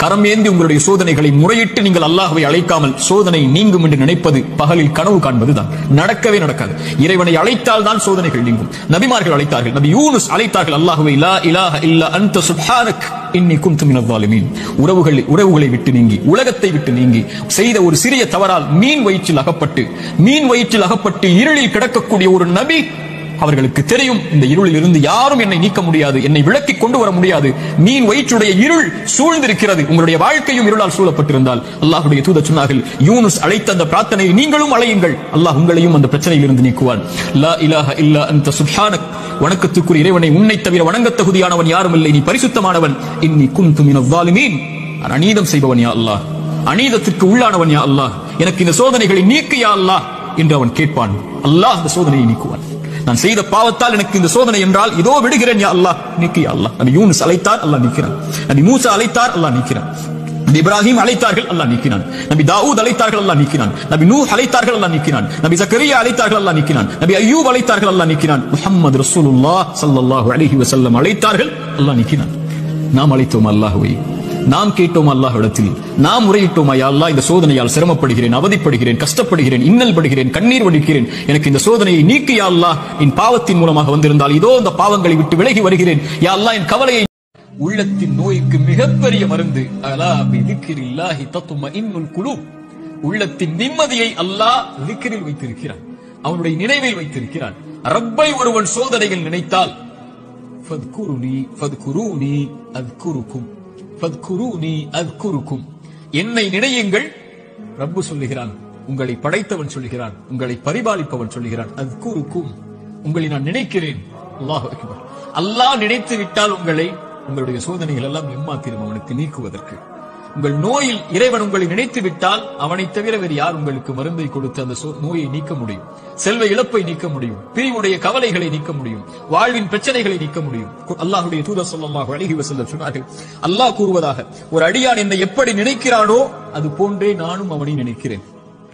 கரம் ஏந்தி உங்களுடைய சோதனைகளை முறையிட்டு நீங்கள் அல்லாஹ்வை அழைக்காமல் சோதனை நீங்கும் என்று நினைப்பது பகலில் கனவு காண்பதுதான் நடக்கவே நடக்காது இறைவனை அழைத்தால் தான் சோதனைகள் நீங்கும் நபிமார்கள் அழைத்தார்கள் நபி யூனுஸ் அழைத்தார்கள் அல்லாஹ்வை லா இலாஹ இல்ல அன்த சுப்ஹானக் இன்னி குன்து மினல் ஸாலிமீன் உறவுகள் உறவுகளை விட்டு நீங்கி உலகத்தை விட்டு நீங்கி செய்த ஒரு சிறிய தவறால் மீன் வயிற்றில் அகப்பட்டு மீன் வயிற்றில் அகப்பட்டு இருளில் கிடக்கக்கூடிய ஒரு நபி அவர்களுக்கு தெரியும் இந்த இருளில் இருந்து யாரும் என்னை நீக்க முடியாது என்னை விளக்கி கொண்டு வர முடியாது மீன் வயிற்றுடைய இருள் சூழ்ந்திருக்கிறது உங்களுடைய வாழ்க்கையும் இருளால் சூழப்பட்டிருந்தால் அல்லாஹ்வுடைய தூதர் சொன்னார்கள் யூனுஸ் அழைத்த அந்த பிரார்த்தனையை நீங்களும் அழையுங்கள் அல்லாஹ் உங்களையும் அந்த பிரச்சனையில் இருந்து நீக்குவான் லா இலாஹ இல்லா அந்த சுப்ஹானக் வணக்கத்துக்குரிய இறைவனை உன்னை தவிர வணங்கத் தகுதியானவன் யாரும் இல்லை நீ பரிசுத்தமானவன் இன்னி குன்து மினல் ஸாலிமீன் நான் அநீதம் செய்பவன் யா அல்லாஹ் அநீதத்திற்கு உள்ளானவன் யா அல்லாஹ் எனக்கு இந்த சோதனைகளை நீக்கு யா அல்லாஹ் என்று அவன் கேட்பான் அல்லாஹ் அந்த சோதனையை நீக்குவான் நான் செய்த பாவத்தால் எனக்கு இந்த சோதனை என்றால் இதோ விடுகிறேன் யா அல்லாஹ் நீக்கு யா அல்லாஹ் நபி யூனுஸ் அழைத்தார் அல்லாஹ் நீக்கிறான் நபி மூசா அழைத்தார் அல்லாஹ் நீக்கிறான் நபி இப்ராஹிம் அழைத்தார்கள் அல்லாஹ் நீக்கினான் நபி தாவூத் அழைத்தார்கள் அல்லாஹ் நீக்கினான் நபி நூஹ் அழைத்தார்கள் அல்லாஹ் நீக்கினான் நபி ஜக்கரியா அழைத்தார்கள் அல்லாஹ் நீக்கினான் நபி அய்யூப் அழைத்தார்கள் அல்லாஹ் நீக்கினான் முஹம்மது ரசூலுல்லாஹ் ஸல்லல்லாஹு அலைஹி வஸல்லம் அழைத்தார்கள் அல்லாஹ் நீக்கினான் நாம் அழைத்தோம் அல்லாஹ்வை நாம் கேட்டோம் அல்லாஹ்விடத்தில் நாம் முறையிட்டோம் யா அல்லாஹ் இந்த சோதனையால் சிரமப்படுகிறேன் அவதிப்படுகிறேன் கஷ்டப்படுகிறேன் இன்னல் படுகிறேன் கண்ணீர் வடிக்கிறேன் எனக்கு இந்த சோதனையை நீக்கு யா அல்லாஹ் என் பாவத்தின் மூலமாக வந்திருந்தால் இதோ இந்த பாவங்களை விட்டு விலகி வருகிறேன் யா அல்லாஹ் என் கவலையை உள்ளத்தின் நோய்க்கு மிகப்பெரிய மருந்து அலா பிதிக்கிரில்லாஹி தத்தும இன்னுல் குழு உள்ளத்தின் நிம்மதியை அல்லாஹ் திக்கிரில் வைத்திருக்கிறான் அவனுடைய நினைவில் வைத்திருக்கிறான் ரப்பை ஒருவன் சோதனையில் நினைத்தால் ஃபத்குருனி ஃபத்குருனி அத்குருக்கும் ஃபத்குருனி அத்குருக்கும் என்னை நினையுங்கள் ரப்பு சொல்லுகிறான் உங்களை படைத்தவன் சொல்லுகிறான் உங்களை பரிபாலிப்பவன் சொல்லுகிறான் அத்குருக்கும் உங்களை நான் நினைக்கிறேன் அல்லாஹ் அக்பர் அல்லாஹ் நினைத்து விட்டால் உங்களை உங்களுடைய சோதனைகள் எல்லாம் எம்மாத்திரம் அவனுக்கு நீக்குவதற்கு உங்கள் நோயில் இறைவன் உங்களை நினைத்து விட்டால் அவனை தவிர வேறு யார் உங்களுக்கு மருந்தை கொடுத்து அந்த சோ- நோயை நீக்க முடியும் செல்வ இழப்பை நீக்க முடியும் பிரிவுடைய கவலைகளை நீக்க முடியும் வாழ்வின் பிரச்சனைகளை நீக்க முடியும் கு- அல்லாஹ்வுடைய தூதர் ஸல்லல்லாஹு அலைஹி வஸல்லம் சொன்னார்கள் அல்லாஹ் கூறுவதாக ஒரு அடியான் என்னை எப்படி நினைக்கிறானோ அது போன்றே நானும் அவனை நினைக்கிறேன்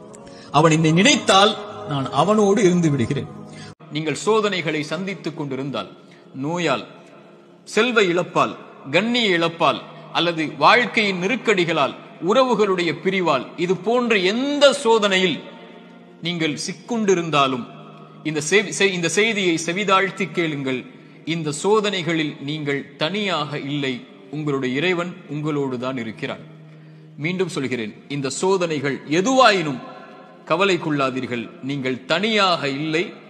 அவன் என்னை நினைத்தால் நான் அவனோடு இருந்து விடுகிறேன் நீங்கள் சோதனைகளை சந்தித்துக் கொண்டிருந்தால் நோயால் செல்வ இழப்பால் கண்ணிய இழப்பால் அல்லது வாழ்க்கையின் நெருக்கடிகளால் உறவுகளுடைய பிரிவால் இது போன்ற எந்த சோதனையில் நீங்கள் சிக்குண்டிருந்தாலும் இந்த செவி- செ- இந்த செய்தியை செவிதாழ்த்தி கேளுங்கள் இந்த சோதனைகளில் நீங்கள் தனியாக இல்லை உங்களுடைய இறைவன் உங்களோடு தான் இருக்கிறான் மீண்டும் சொல்கிறேன் இந்த சோதனைகள் எதுவாயினும் கவலை கொள்ளாதீர்கள் நீங்கள் தனியாக இல்லை